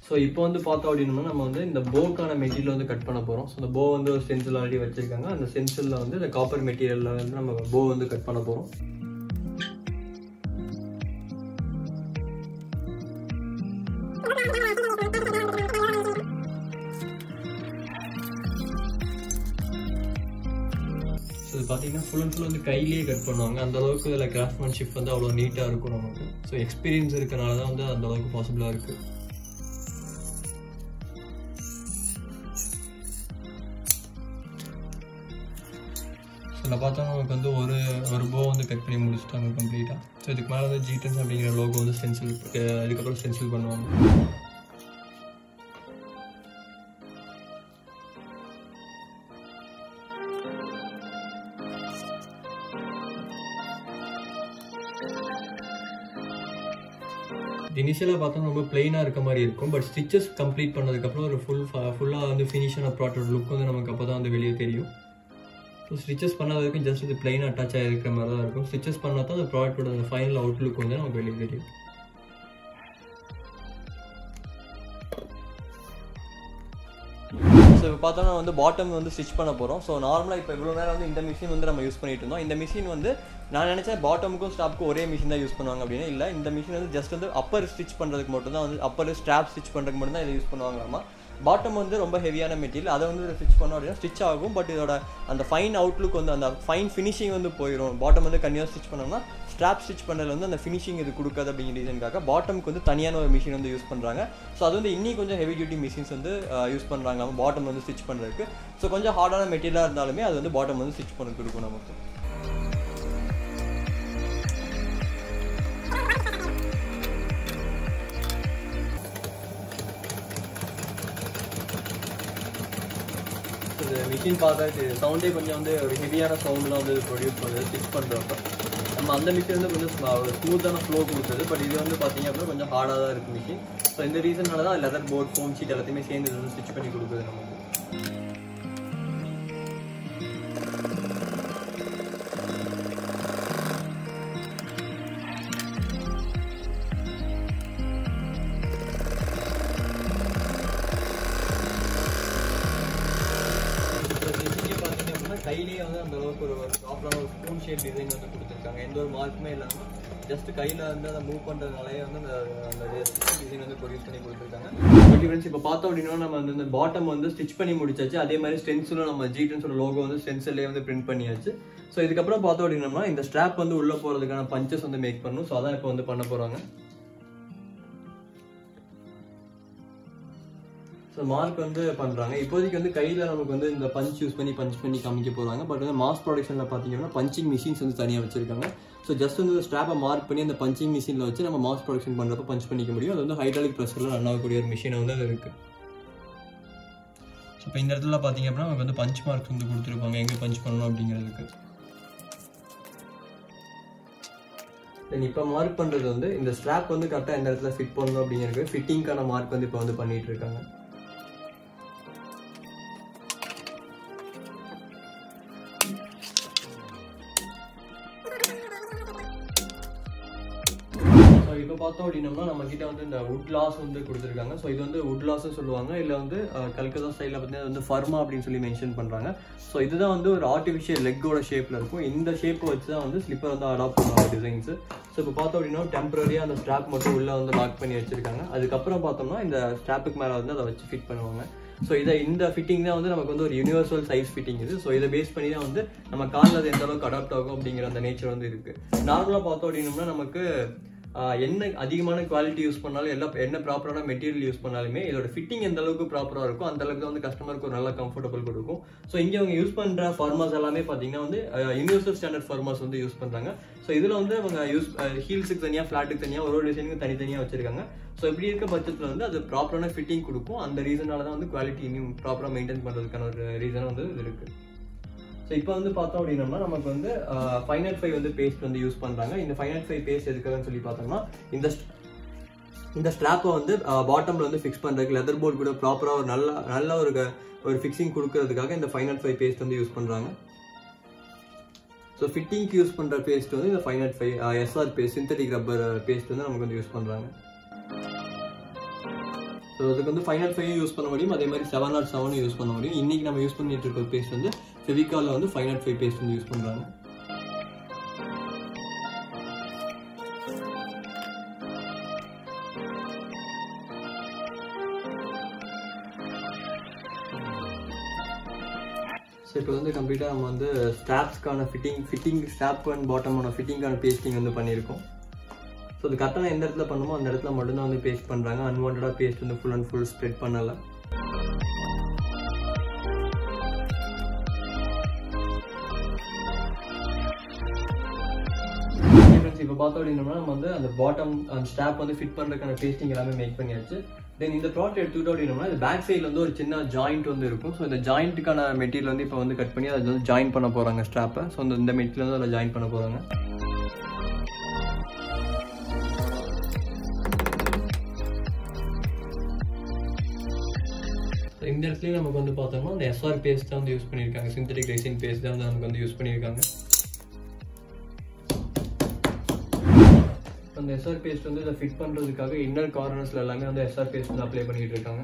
so இப்போ வந்து பார்த்தோம் அப்படின்னா நம்ம வந்து இந்த போக்கான மெட்டீரியல் வந்து கட் பண்ண போகிறோம் ஸோ இந்த போ வந்து ஒரு ஸ்டென்சில் ஆல்ரெடி வச்சிருக்காங்க அந்த ஸ்டென்சிலில் வந்து இந்த காப்பர் மெட்டீரியலில் வந்து நம்ம போ வந்து கட் பண்ண போகிறோம் ஸோ இது பார்த்தீங்கன்னா ஃபுல் அண்ட் ஃபுல் வந்து கையிலேயே கட் பண்ணுவாங்க அந்த அளவுக்கு இதில் கிராஃப்ட்மேன்ஷிப் வந்து அவ்வளோ நீட்டாக இருக்கும் நமக்கு ஸோ எக்ஸ்பீரியன்ஸ் இருக்கனால தான் வந்து அந்த அளவுக்கு பாசிபிளாக இருக்குது ஸோ இதில் பார்த்தா நமக்கு வந்து ஒரு ஒரு போ வந்து கட் பண்ணி முடிச்சுட்டாங்க கம்ப்ளீட்டாக ஸோ இதுக்கு மேலே வந்து ஜிடன்ஸ் அப்படிங்கிற லோகோ வந்து ஸ்டென்சில் இதுக்கப்புறம் ஸ்டென்சில் பண்ணுவாங்க இனிஷியலாக பார்த்தா ரொம்ப பிளெயினாக இருக்க மாதிரி இருக்கும் பட் ஸ்டிச்சஸ் கம்ப்ளீட் பண்ணதுக்கப்புறம் ஒரு ஃபுல் ஃபுல்லாக வந்து ஃபினிஷான ப்ராடக்ட் லுக் வந்து நமக்கு அப்போ தான் வந்து வெளியே தெரியும் ஸோ ஸ்டிச்சஸ் பண்ணாததுக்கும் ஜஸ்ட் இது பிளைன் அட்டாச் ஆகிருக்கிற மாதிரி தான் இருக்கும் ஸ்டிச்சஸ் பண்ணால் தான் அந்த ப்ராடக்ட்டோட அந்த ஃபைனல் அவுட்லுக் வந்து நமக்கு வெளியே தெரியும் ஸோ இப்போ பார்த்தோம்னா வந்து பாட்டம் வந்து ஸ்டிச் பண்ண போகிறோம் ஸோ நார்மலாக இப்போ இவ்வளோ நேரம் வந்து இந்த மிஷின் வந்து நம்ம யூஸ் பண்ணிட்டு இருந்தோம் இந்த மிஷின் வந்து நான் நினச்சேன் பாட்டமுக்கும் ஸ்டாப்க்கும் ஒரே மிஷின் தான் யூஸ் பண்ணுவாங்க அப்படின்னு இல்லை இந்த மிஷின் வந்து ஜஸ்ட் வந்து அப்பர் ஸ்டிச் பண்ணுறதுக்கு மட்டும் தான் வந்து அப்பர் ஸ்ட்ராப் ஸ்டிச் பண்ணுறதுக்கு மட்டும் தான் இதை யூஸ் பண்ணுவாங்களாமா பாட்டம் வந்து ரொம்ப ஹெவியான மெட்டீரியல் அதை வந்து ஸ்டிச் பண்ணோம் அப்படின்னா ஸ்டிச் ஆகும் பட் இதோட அந்த ஃபைன் அவுட்லுக் வந்து அந்த ஃபைன் ஃபினிஷிங் வந்து போயிடும் பாட்டம் வந்து கன்னியாக ஸ்டிச் பண்ணோம்னா ஸ்ட்ராப் ஸ்டிச் பண்ணுறதுல வந்து அந்த ஃபினிஷிங் இது கொடுக்காது அப்படிங்கிற ரீசனுக்காக பாட்டமுக்கு வந்து தனியான ஒரு மிஷின் வந்து யூஸ் பண்ணுறாங்க ஸோ அது வந்து இன்னி கொஞ்சம் ஹெவி டியூட்டி மிஷின்ஸ் வந்து யூஸ் பண்ணுறாங்க பாட்டம் வந்து ஸ்டிச் பண்ணுறதுக்கு ஸோ கொஞ்சம் ஹார்டான மெட்டீரியலாக இருந்தாலுமே அது வந்து பாட்டம் வந்து ஸ்டிச் பண்ண கொடுக்கும் நமக்கு இந்த மிஷின் பார்த்தா இது சவுண்டே கொஞ்சம் வந்து ஒரு ஹெவியான சவுண்ட்லாம் வந்து ப்ரொடியூஸ் பண்ணுது ஸ்டிச் பண்ணுறப்ப நம்ம அந்த மிஷின் வந்து கொஞ்சம் ஒரு ஸ்மூத்தான ஃப்ளோ கொடுத்தது பட் இது வந்து பார்த்தீங்க அப்படின்னா கொஞ்சம் ஹார்டாக தான் இருக்குது மிஷின் ஸோ இந்த ரீசனால தான் லெதர் போர்ட் ஃபோம் ஷீட் எல்லாத்தையுமே சேர்ந்து இது வந்து ஸ்டிச் பண்ணி கொடுக்குது நமக்கு கையிலேயே வந்து அந்த அளவுக்கு ஒரு ப்ராப்பரான ஒரு ஸ்பூன் ஷேப் டிசைன் வந்து கொடுத்துருக்காங்க எந்த ஒரு மார்க்குமே இல்லாமல் ஜஸ்ட் கையில் வந்து அதை மூவ் பண்ணுறதுனாலே வந்து அந்த அந்த டிசைன் வந்து ப்ரொடியூஸ் பண்ணி கொடுத்துருக்காங்க ஓகே ஃப்ரெண்ட்ஸ் இப்போ பார்த்தோம் அப்படின்னா நம்ம வந்து இந்த பாட்டம் வந்து ஸ்டிச் பண்ணி முடிச்சாச்சு அதே மாதிரி ஸ்டென்சிலும் நம்ம ஜிடென்ஸோட லோகோ வந்து ஸ்டென்சிலே வந்து பிரிண்ட் பண்ணியாச்சு ஸோ இதுக்கப்புறம் பார்த்தோம் அப்படின்னா இந்த ஸ்ட்ராப் வந்து உள்ளே போகிறதுக்கான பஞ்சஸ் வந்து மேக் பண்ணணும் ஸோ அதான் இப்போ வந்து பண்ண போகிறாங்க ஸோ மார்க் வந்து பண்ணுறாங்க இப்போதைக்கு வந்து கையில் நமக்கு வந்து இந்த பஞ்ச் யூஸ் பண்ணி பஞ்ச் பண்ணி காமிக்க போகிறாங்க பட் வந்து மாஸ் ப்ரொடக்ஷனில் பார்த்தீங்கன்னா பஞ்சிங் மிஷின்ஸ் வந்து தனியாக வச்சிருக்காங்க ஸோ ஜஸ்ட் வந்து ஸ்ட்ராப்பை மார்க் பண்ணி அந்த பஞ்சிங் மிஷினில் வச்சு நம்ம மாஸ் ப்ரொடக்ஷன் பண்ணுறப்ப பஞ்ச் பண்ணிக்க முடியும் அது வந்து ஹைட்ராலிக் ப்ரெஷரில் ரன் ஆகக்கூடிய ஒரு மிஷின் வந்து அது இருக்குது ஸோ இப்போ இந்த இடத்துல பார்த்தீங்க அப்படின்னா நமக்கு வந்து பஞ்ச் மார்க்ஸ் வந்து கொடுத்துருப்பாங்க எங்கே பஞ்ச் பண்ணணும் அப்படிங்கிறதுக்கு தென் இப்போ மார்க் பண்ணுறது வந்து இந்த ஸ்ட்ராப் வந்து கரெக்டாக எந்த இடத்துல ஃபிட் பண்ணணும் அப்படிங்கிறது ஃபிட்டிங்க்கான மார்க் வந்து இப்போ வந்து பண்ணிட்டு இருக்காங்க ஸோ இப்போ பார்த்தோம் அப்படின்னம்னா நம்ம கிட்ட வந்து இந்த வுட் லாஸ் வந்து கொடுத்துருக்காங்க ஸோ இது வந்து வுட் லாஸ்னு சொல்லுவாங்க இல்லை வந்து கல்கத்தா ஸ்டைலில் பார்த்தீங்கன்னா வந்து ஃபர்மா அப்படின்னு சொல்லி மென்ஷன் பண்ணுறாங்க ஸோ இதுதான் வந்து ஒரு ஆர்டிஃபிஷியல் லெக்கோட ஷேப்பில் இருக்கும் இந்த ஷேப்பை வச்சு தான் வந்து ஸ்லிப்பர் வந்து அடாப்ட் பண்ணுவாங்க டிசைன்ஸ் ஸோ இப்போ பார்த்தோம் அப்படின்னா டெம்பரரியாக அந்த ஸ்ட்ராப் மட்டும் உள்ளே வந்து லாக் பண்ணி வச்சிருக்காங்க அதுக்கப்புறம் பார்த்தோம்னா இந்த ஸ்ட்ராப்புக்கு மேலே வந்து அதை வச்சு ஃபிட் பண்ணுவாங்க ஸோ இதை இந்த ஃபிட்டிங் தான் வந்து நமக்கு வந்து ஒரு யூனிவர்சல் சைஸ் ஃபிட்டிங் இது ஸோ இதை பேஸ் பண்ணி தான் வந்து நம்ம காலில் அது எந்த அளவுக்கு அடாப்ட் ஆகும் அப்படிங்கிற அந்த நேச்சர் வந்து இருக்கு நார்மலாக பார்த்தோம் அப்படின்னம்னா நமக்கு என்ன அதிகமான குவாலிட்டி யூஸ் பண்ணாலும் எல்லா என்ன ப்ராப்பரான மெட்டீரியல் யூஸ் பண்ணாலுமே இதோட ஃபிட்டிங் எந்த அளவுக்கு ப்ராப்பராக இருக்கும் அந்த அளவுக்கு தான் வந்து கஸ்டமருக்கு ஒரு நல்ல கம்ஃபர்டபுள் கொடுக்கும் ஸோ இங்கே அவங்க யூஸ் பண்ணுற ஃபார்மாஸ் எல்லாமே பார்த்தீங்கன்னா வந்து யூனிவர்சல் ஸ்டாண்டர்ட் ஃபார்மாஸ் வந்து யூஸ் பண்ணுறாங்க ஸோ இதில் வந்து அவங்க யூஸ் ஹீல்ஸுக்கு தனியாக ஃப்ளாட்டுக்கு தனியாக ஒரு ஒரு டிசைனுக்கு தனித்தனியாக வச்சிருக்காங்க ஸோ இப்படி இருக்க பட்சத்தில் வந்து அது ப்ராப்பரான ஃபிட்டிங் கொடுக்கும் அந்த ரீசனால தான் வந்து குவாலிட்டி இன்னும் ப்ராப்பராக மெயின்டைன் பண்ணுறதுக்கான ஒரு ரீசன் வந்து இது இருக்குது ஸோ இப்போ வந்து பார்த்தோம் அப்படின்னம்னா நமக்கு வந்து ஃபைவ் நாட் ஃபைவ் வந்து பேஸ்ட் வந்து யூஸ் பண்ணுறாங்க இந்த ஃபைவ் நாட் ஃபைவ் பேஸ்ட் எதுக்குன்னு சொல்லி பார்த்தோம்னா இந்த இந்த ஸ்ட்ராப்பை வந்து பாட்டமில் வந்து ஃபிக்ஸ் பண்ணுறதுக்கு லெதர் போர்ட் கூட ப்ராப்பராக ஒரு நல்ல நல்ல ஒரு ஒரு ஃபிக்ஸிங் கொடுக்கறதுக்காக இந்த ஃபைவ் நாட் ஃபைவ் பேஸ்ட் வந்து யூஸ் பண்ணுறாங்க ஸோ ஃபிட்டிங்க்கு யூஸ் பண்ணுற பேஸ்ட் வந்து இந்த five nought five SR paste synthetic rubber paste வந்து நமக்கு வந்து யூஸ் பண்ணுறாங்க ஸோ அதுக்கு வந்து ஃபைவ் நாட் ஃபைவ் யூஸ் பண்ண முடியும் அதே மாதிரி செவன் நாட் செவனும் யூஸ் பண்ண முடியும் இன்னைக்கு நம்ம யூஸ் பண்ணிட்டு இருக்க பேஸ்ட் வந்து ஃபெவிகாலில் வந்து ஃபைவ் நாட் ஃபைவ் பேஸ்ட் வந்து யூஸ் பண்ணுறாங்க ஸோ இப்போ வந்து கம்ப்ளீட்டாக நம்ம வந்து ஸ்டாப்ஸ்க்கான ஃபிட்டிங் ஃபிட்டிங் ஸ்டாப் அண்ட் பாட்டமான ஃபிட்டிங்கான பேஸ்டிங் வந்து பண்ணியிருக்கோம் ஸோ அது கரெக்டான எந்த இடத்துல பண்ணுமோ அந்த இடத்துல மட்டும்தான் வந்து பேஸ்ட் பண்ணுறாங்க அன்வான்டாக பேஸ்ட் வந்து ஃபுல் அண்ட் ஃபுல் ஸ்ப்ரெட் பண்ணலை ஃப்ரெண்ட்ஸ் இப்போ பார்த்தோம் அப்படின்னா நம்ம வந்து அந்த பாட்டம் அந்த ஸ்டாப் வந்து ஃபிட் பண்ணுறதுக்கான பேஸ்டிங் எல்லாமே மேக் பண்ணியாச்சு தென் இந்த ப்ராடக்ட் எடுத்துக்கிட்டோம் அப்படின்னா இந்த பேக் சைடில் வந்து ஒரு சின்ன ஜாயிண்ட் வந்து இருக்கும் ஸோ இந்த ஜாயிண்ட்டுக்கான மெட்டீரியல் வந்து இப்போ வந்து கட் பண்ணி அதை வந்து ஜாயின் பண்ண போகிறாங்க ஸ்டாப்பை ஸோ இந்த இந்த மெட்டீரியல் வந்து அதில் ஜாயின் பண்ண போகிறாங்க இந்த இடத்துலயும் நமக்கு வந்து பார்த்தோம்னா அந்த எஸ்ஆர் பேஸ்ட் தான் வந்து யூஸ் பண்ணியிருக்காங்க சிந்தட்டிக் ரெசின் பேஸ்ட் தான் வந்து நமக்கு வந்து யூஸ் பண்ணியிருக்காங்க அந்த எஸ்ஆர் பேஸ்ட் வந்து இதை ஃபிட் பண்ணுறதுக்காக இன்னர் கார்னர்ஸ்ல எல்லாமே வந்து எஸ்ஆர் பேஸ்ட் வந்து அப்ளை பண்ணிட்டு இருக்காங்க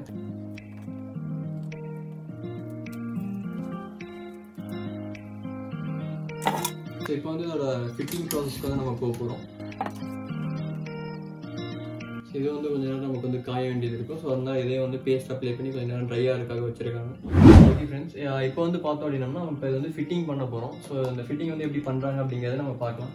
ஸோ இப்போ வந்து இதோட ஃபிட்டிங் ப்ராசஸ்க்கு வந்து நம்ம போக போகிறோம் இது வந்து கொஞ்ச நேரம் நமக்கு வந்து காய வேண்டியது இருக்கும் ஸோ அதனால் இதே வந்து பேஸ்ட் அப்ளை பண்ணி கொஞ்ச நேரம் ட்ரை ஆகிறதுக்காக வச்சிருக்காங்க ஓகே ஃப்ரெண்ட்ஸ் இப்போ வந்து பார்த்தோம் அப்படின்னா நம்ம இப்போ இது வந்து ஃபிட்டிங் பண்ண போகிறோம் ஸோ அந்த ஃபிட்டிங் வந்து எப்படி பண்ணுறாங்க அப்படிங்கிறத நம்ம பார்க்கலாம்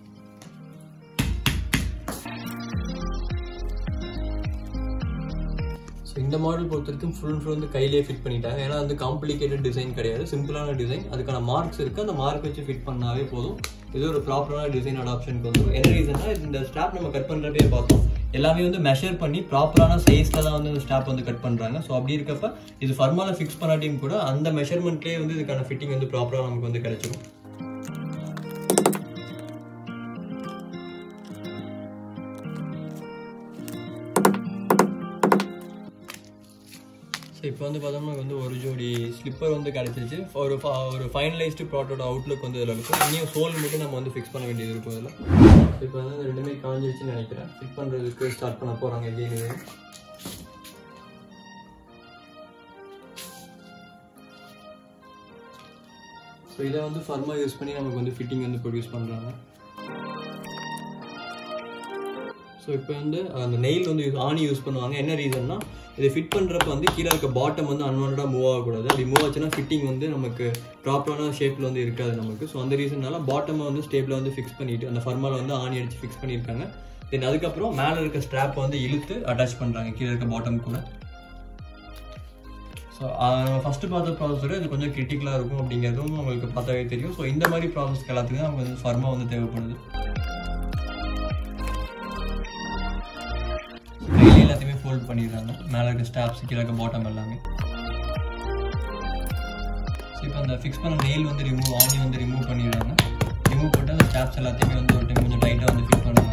ஸோ இந்த மாடல் பொறுத்த வரைக்கும் ஃபுல் அண்ட் ஃபுல் வந்து கையிலேயே ஃபிட் பண்ணிட்டாங்க ஏன்னா வந்து காம்ப்ளிகேட்டட் டிசைன் கிடையாது சிம்பிளான டிசைன் அதுக்கான மார்க்ஸ் இருக்குது அந்த மார்க் வச்சு ஃபிட் பண்ணாவே போதும் இது ஒரு ப்ராப்பரான டிசைன் அடாப்ஷனுக்கு வந்துடும் என்ன ரீசன்னா இந்த ஸ்டாப் நம்ம கட் பண்ணுறப்பே பார்த்தோம் எல்லாமே வந்து மெஷர் பண்ணி ப்ராப்பரான சைஸ்ல தான் வந்து இந்த ஸ்டாப் வந்து கட் பண்ணுறாங்க ஸோ அப்படி இருக்கப்ப இது ஃபர்மால ஃபிக்ஸ் பண்ணாட்டியும் கூட அந்த மெஷர்மெண்ட்லேயே வந்து இதுக்கான ஃபிட்டிங் வந்து ப்ராப்பராக நமக்கு வந்து கிடைச்சிடும் ஸோ இப்போ வந்து பார்த்தோம்னா வந்து ஒரு ஜோடி ஸ்லிப்பர் வந்து கிடச்சிருச்சு ஒரு ஒரு ஃபைனலைஸ்டு ப்ராடக்ட் அவுட்லுக் வந்து இதில் இருக்கும் இன்னும் சோல் மட்டும் நம்ம வந்து ஃபிக்ஸ் பண்ண வேண்டியது இருக்கும் இதில் இப்போ வந்து இந்த ரெண்டுமே காஞ்சிருச்சுன்னு நினைக்கிறேன் ஃபிட் பண்ணுறதுக்கு ஸ்டார்ட் பண்ண போகிறாங்க எகெயின் ஸோ இதை வந்து ஃபர்மாக யூஸ் பண்ணி நமக்கு வந்து ஃபிட்டிங் வந்து ப்ரொடியூஸ் பண்ணுறாங்க ஸோ இப்போ வந்து அந்த நெயில் வந்து ஆணி யூஸ் பண்ணுவாங்க என்ன ரீசன்னா இதை ஃபிட் பண்ணுறப்ப வந்து கீழே இருக்க பாட்டம் வந்து அன்வான்டாக மூவ் ஆகக்கூடாது அப்படி மூவ் ஆச்சுன்னா ஃபிட்டிங் வந்து நமக்கு ப்ராப்பரான ஷேப்பில் வந்து இருக்காது நமக்கு ஸோ அந்த ரீசன்னால பாட்டமை வந்து ஸ்டேப்பில் வந்து ஃபிக்ஸ் பண்ணிட்டு அந்த ஃபர்மாவில் வந்து ஆணி அடிச்சு ஃபிக்ஸ் பண்ணியிருக்காங்க தென் அதுக்கப்புறம் மேலே இருக்க ஸ்ட்ராப்பை வந்து இழுத்து அட்டாச் பண்ணுறாங்க கீழே இருக்க பாட்டம் கூட ஸோ ஃபஸ்ட்டு பார்த்த ப்ராசஸர் இது கொஞ்சம் கிரிட்டிக்கலாக இருக்கும் அப்படிங்கிறதும் உங்களுக்கு பார்த்தாவே தெரியும் ஸோ இந்த மாதிரி ப்ராசஸ்க்கு எல்லாத்துக்கும் நமக்கு வந்து ஃபர்மா வந்து தேவைப்படுது கையில எல்லாத்தையுமே ஃபோல்ட் பண்ணிடுறாங்க மேலே இருக்க ஸ்டாப்ஸ் கீழே இருக்க பாட்டம் எல்லாமே ஸோ இப்போ அந்த ஃபிக்ஸ் பண்ண நெயில் வந்து ரிமூவ் ஆணி வந்து ரிமூவ் பண்ணிடுறாங்க ரிமூவ் பண்ணிட்டு அந்த ஸ்டாப்ஸ் எல்லாத்தையுமே வந்து ஒரு டைம் கொஞ்சம் டைட்டாக வந்து ஃபிட் பண்ணுறாங்க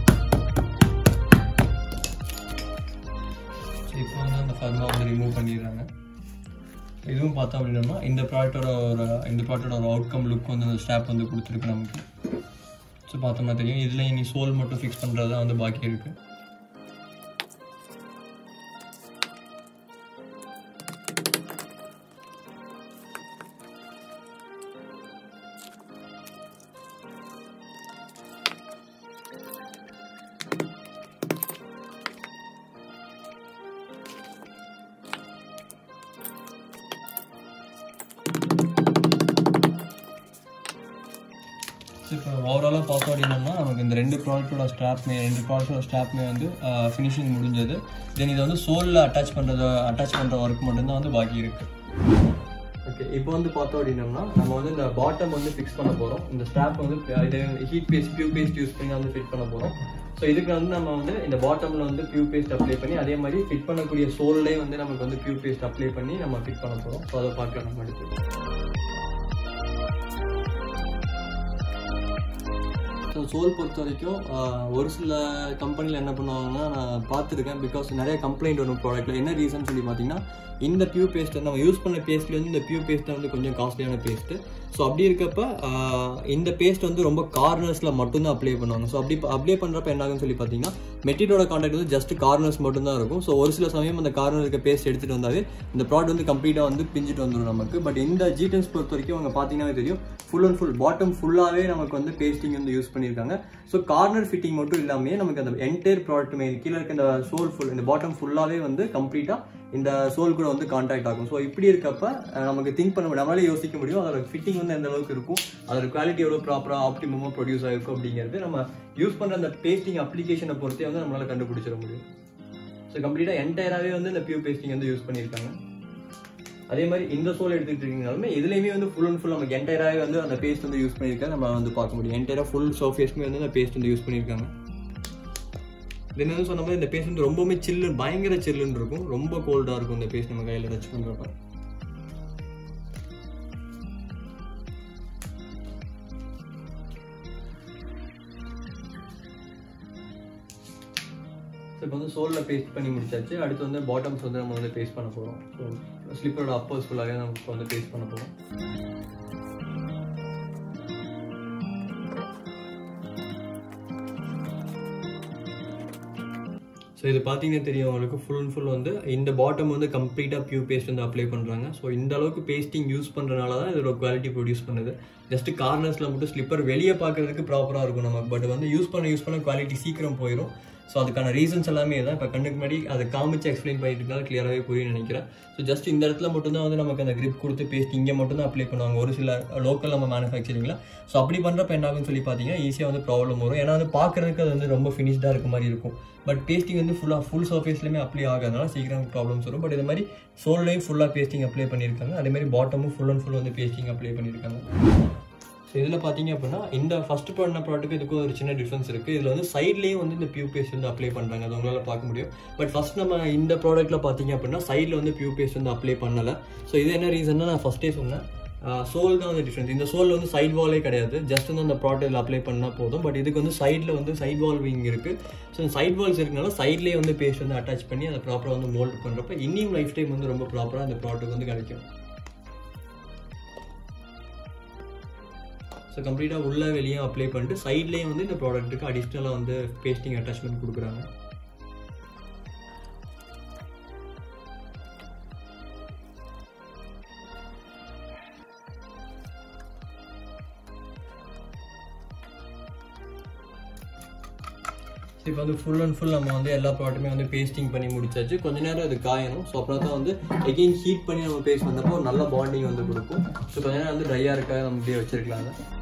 ஸோ இப்போ வந்து அந்த ஃபர்மா வந்து ரிமூவ் பண்ணிடுறாங்க இதுவும் பார்த்தோம் அப்படின்னா இந்த ப்ராடக்டோட ஒரு இந்த ப்ராடக்டோட ஒரு அவுட்கம் லுக் வந்து அந்த ஸ்டாப் வந்து கொடுத்துருக்கு நமக்கு ஸோ பார்த்தோம்னா தெரியும் இதில் இனி சோல் மட்டும் ஃபிக்ஸ் பண்ணுறது தான் வந்து பாக்கி இருக்குது இப்போ ஓவராலாக பார்த்தோம் அப்படின்னா நமக்கு இந்த ரெண்டு ப்ராடக்ட்டோட ஸ்டாப்மே ரெண்டு ப்ராடக்ட்டோட ஸ்டாப்மே வந்து ஃபினிஷிங் முடிஞ்சது தென் இதை வந்து சோலில் அட்டாச் பண்ணுறது அட்டாச் பண்ணுற ஒர்க் மட்டும்தான் வந்து பாக்கி இருக்குது ஓகே இப்போ வந்து பார்த்தோம் அப்படின்னம்னா நம்ம வந்து இந்த பாட்டம் வந்து ஃபிக்ஸ் பண்ண போகிறோம் இந்த ஸ்டாப் வந்து இது heat paste PU paste use பண்ணி வந்து ஃபிட் பண்ண போகிறோம் ஸோ இதுக்கு வந்து நம்ம வந்து இந்த பாட்டமில் வந்து பியூ பேஸ்ட் அப்ளை பண்ணி அதே மாதிரி ஃபிட் பண்ணக்கூடிய சோல்லே வந்து நமக்கு வந்து பியூ பேஸ்ட் அப்ளை பண்ணி நம்ம ஃபிட் பண்ண போகிறோம் ஸோ அதை பார்க்கலாம் நம்ம அடுத்து ஸோ ஸோ சோல் பொறுத்த வரைக்கும் ஆஹ், ஒரு சில கம்பெனியில் என்ன பண்ணுவாங்கன்னா நான் பார்த்துருக்கேன் பிகாஸ் நிறைய கம்ப்ளைண்ட் வரும் ப்ராடக்ட்டில் என்ன ரீசன் சொல்லி பார்த்தீங்கன்னா இந்த பியூ பேஸ்ட் நம்ம யூஸ் பண்ண பேஸ்ட்லேருந்து இந்த பியூ பேஸ்ட் வந்து கொஞ்சம் காஸ்ட்லியான பேஸ்ட்டு ஸோ அப்படி இருக்கப்ப ஆஹ், இந்த பேஸ்ட் வந்து ரொம்ப கார்னர்ஸில் மட்டும்தான் அப்ளை பண்ணுவாங்க ஸோ அப்படி அப்ளை பண்ணுறப்ப என்ன ஆகும்னு சொல்லி பார்த்தீங்கன்னா மெட்டீரியலோட கான்டாக்ட் வந்து ஜஸ்ட் கார்னர்ஸ் மட்டும்தான் இருக்கும் ஸோ ஒரு சில சமயம் அந்த கார்னர் இருக்க பேஸ்ட் எடுத்துகிட்டு வந்தாவே இந்த ப்ராடக்ட் வந்து கம்ப்ளீட்டாக வந்து பிஞ்சிட்டு வந்துடும் நமக்கு பட் இந்த ஜிடென்ஸ் பொறுத்த வரைக்கும் அவங்க பார்த்தீங்கன்னா தெரியும் ஃபுல் அண்ட் ஃபுல் பாட்டம் ஃபுல்லாகவே நமக்கு வந்து பேஸ்டிங் வந்து யூஸ் பண்ணியிருக்காங்க ஸோ கார்னர் ஃபிட்டிங் மட்டும் இல்லாமல் நமக்கு அந்த என்டையர் ப்ராடக்ட் மேல் கீழே இருக்க இந்த சோல் ஃபுல் இந்த பாட்டம் ஃபுல்லாகவே வந்து கம்ப்ளீட்டாக இந்த சோல் கூட வந்து கான்டாக்ட் ஆகும் ஸோ இப்படி இருக்கப்ப அஹ், நமக்கு திங்க் பண்ண முடியும் நம்மளாலே யோசிக்க முடியும் அதோட ஃபிட்டிங் வந்து எந்த அளவுக்கு இருக்கும் அதோட குவாலிட்டி எவ்வளோ ப்ராப்பராக ஆப்டிமமாக ப்ரொடியூஸ் ஆகிருக்கும் அப்படிங்கிறது நம்ம யூஸ் பண்ணுற அந்த பேஸ்டிங் அப்ளிகேஷனை பொறுத்தே வந்து நம்மளால கண்டுபிடிச்சிட முடியும் ஸோ கம்ப்ளீட்டாக என்டையராகவே வந்து இந்த பியூ பேஸ்டிங் வந்து யூஸ் பண்ணியிருக்காங்க அதே மாதிரி இந்த சோல் எடுத்துக்கிட்டு இருக்கீங்கனாலுமே இதுலேயுமே வந்து ஃபுல் அண்ட் ஃபுல் நமக்கு என்டையராகவே வந்து அந்த பேஸ்ட் வந்து யூஸ் பண்ணியிருக்காங்க நம்ம வந்து பார்க்க முடியும் என்டையராக ஃபுல் சர்ஃபேஸ்க்குமே வந்து அந்த பேஸ்ட் வந்து யூஸ் பண்ணியிருக்காங்க தென் வந்து சொன்ன மாதிரி இந்த பேஸ்ட் வந்து ரொம்பவுமே சில்லு பயங்கர சில்லுன்னு இருக்கும் ரொம்ப கோல்டாக இருக்கும் இந்த பேஸ்ட் நம்ம கையில் டச் பண்ணுறப்ப ஸோ இப்போ வந்து சோலில் பேஸ்ட் பண்ணி முடிச்சாச்சு அடுத்து வந்து பாட்டம்ஸ் வந்து நம்ம வந்து பேஸ்ட் பண்ண போகிறோம் ஸோ ஸ்லிப்பரோட அப்பர்ஸ் ஃபுல்லாகவே நம்ம இப்போ வந்து பேஸ்ட் பண்ண போகிறோம் ஸோ இது பார்த்தீங்கன்னா தெரியும் உங்களுக்கு ஃபுல் அண்ட் ஃபுல் வந்து இந்த பாட்டம் வந்து கம்ப்ளீட்டாக பியூ பேஸ்ட் வந்து அப்ளை பண்ணுறாங்க ஸோ இந்த அளவுக்கு பேஸ்டிங் யூஸ் பண்ணுறனால தான் இதோட குவாலிட்டி ப்ரொடியூஸ் பண்ணுது ஜஸ்ட் கார்னர்ஸில் மட்டும் ஸ்லிப்பர் வெளியே பார்க்கறதுக்கு ப்ராப்பராக இருக்கும் நமக்கு பட் வந்து யூஸ் பண்ண யூஸ் பண்ண குவாலிட்டி சீக்கிரம் போயிடும் ஸோ அதுக்கான ரீசன்ஸ் எல்லாமே தான் இப்போ கண்ணுக்கு முன்னாடி அதை காமிச்சு எக்ஸ்பிளைன் பண்ணிட்டு இருந்தாலும் கிளியராகவே புரியும் நினைக்கிறேன் ஸோ ஜஸ்ட் இந்த இடத்துல மட்டும்தான் வந்து நமக்கு அந்த grip கொடுத்து பேஸ்ட் இங்கே மட்டும் தான் அப்ளை பண்ணுவாங்க ஒரு சில லோக்கல் நம்ம மேனுஃபேக்சரிங்கில் ஸோ அப்படி பண்ணுறப்ப என்ன ஆகும்னு சொல்லி பார்த்தீங்கன்னா ஈஸியாக வந்து ப்ராப்ளம் வரும் ஏன்னா வந்து பார்க்கறதுக்கு அது வந்து ரொம்ப ஃபினிஷ்டாக இருக்க மாதிரி இருக்கும் பட் பேஸ்டிங் வந்து ஃபுல்லாக ஃபுல் சர்ஃபேஸ்லையுமே அப்ளை ஆகாதனால சீக்கிரம் ப்ராப்ளம்ஸ் வரும் பட் இது மாதிரி சோல்லையும் ஃபுல்லாக பேஸ்டிங் அப்ளை பண்ணியிருக்காங்க அதே மாதிரி பாட்டமும் ஃபுல் அண்ட் ஃபுல் வந்து பேஸ்டிங் அப்ளை பண்ணியிருக்காங்க ஸோ இதில் பார்த்தீங்க அப்படின்னா இந்த ஃபர்ஸ்ட் பண்ண ப்ராடக்ட் இதுக்கும் ஒரு சின்ன டிஃப்ரென்ஸ் இருக்குது இதில் வந்து சைட்லேயும் வந்து இந்த பியூ பேஸ்ட் வந்து அப்ளை பண்ணுறாங்க அது உங்களால் பார்க்க முடியும் பட் ஃபர்ஸ்ட் நம்ம இந்த ப்ராடக்ட்டில் பார்த்தீங்க அப்படின்னா சைடில் வந்து பியூ பேஸ்ட் வந்து அப்ளை பண்ணலை ஸோ இது என்ன ரீசன்னா நான் ஃபஸ்ட்டே சொன்னேன் சோல் தான் வந்து டிஃப்ரென்ஸ் இந்த சோல் வந்து சைட் வாலே கிடையாது ஜஸ்ட் வந்து அந்த ப்ராடக்ட்டில் அப்ளை பண்ணால் போதும் பட் இதுக்கு வந்து சைடில் வந்து சைட் வால் விங் இருக்குது ஸோ சைட் வால்ஸ் இருக்கனால சைட்லேயே வந்து பேஸ்ட் வந்து அட்டாச் பண்ணி அதை ப்ராப்பராக வந்து மோல்ட் பண்ணுறப்ப இன்னியும் லைஃப் டைம் வந்து ரொம்ப ப்ராப்பராக அந்த ப்ராடக்ட் வந்து கிடைக்கும் ஸோ கம்ப்ளீட்டாக உள்ள வெளியே அப்ளை பண்ணிட்டு சைட்லேயும் வந்து இந்த ப்ராடக்ட்டுக்கு அடிஷ்னலாக வந்து பேஸ்டிங் அட்டாச்மெண்ட் கொடுக்குறாங்க இப்போ வந்து ஃபுல் அண்ட் ஃபுல் நம்ம வந்து எல்லா ப்ராடக்ட்டுமே வந்து பேஸ்டிங் பண்ணி முடிச்சாச்சு கொஞ்ச நேரம் அது காயணும் ஸோ அப்புறம் தான் வந்து எகெயின் ஹீட் பண்ணி நம்ம பேஸ்ட் பண்ணப்போ ஒரு நல்ல பாண்டிங் வந்து கொடுக்கும் ஸோ கொஞ்ச நேரம் வந்து ட்ரையாக இருக்காது நம்ம இப்படியே வச்சிருக்கலாம் அதை